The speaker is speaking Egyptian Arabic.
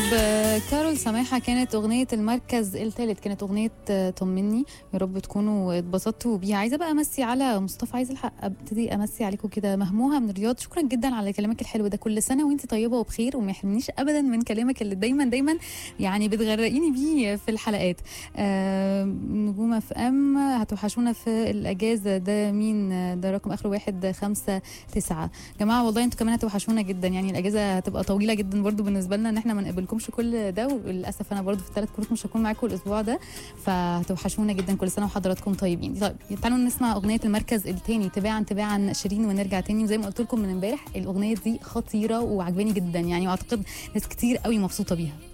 آه، كارول سماحة كانت أغنية المركز الثالث كانت أغنية آه، طمني يا رب تكونوا اتبسطتوا بيها عايزة بقى أمسي على مصطفى عايزة الحق أبتدي أمسي عليكم كده مهموها من الرياض شكرا جدا على كلامك الحلو ده كل سنة وأنت طيبة وبخير وما يحرمنيش أبدا من كلامك اللي دايما دايما يعني بتغرقيني بيه في الحلقات آه، نجوم اف ام هتوحشونا في الأجازة ده مين آه، ده رقم آخره واحد خمسة تسعة جماعة والله انتوا كمان هتوحشونا جدا يعني الأجازة هتبقى طويلة جدا برضو بالنسبة لنا إن احنا ما نقابلكمش كل ده وللأسف أنا برضو في الثلاث كروت مش هكون معاكم الأسبوع ده فهتوحشونا جدا كل سنة وحضراتكم طيبين طيب تعالوا نسمع أغنية المركز الثاني تباعا تباعا شيرين ونرجع تاني وزي ما قلت لكم من امبارح الأغنية دي خطيرة وعجباني جدا يعني وأعتقد ناس كتير قوي مبسوطة بيها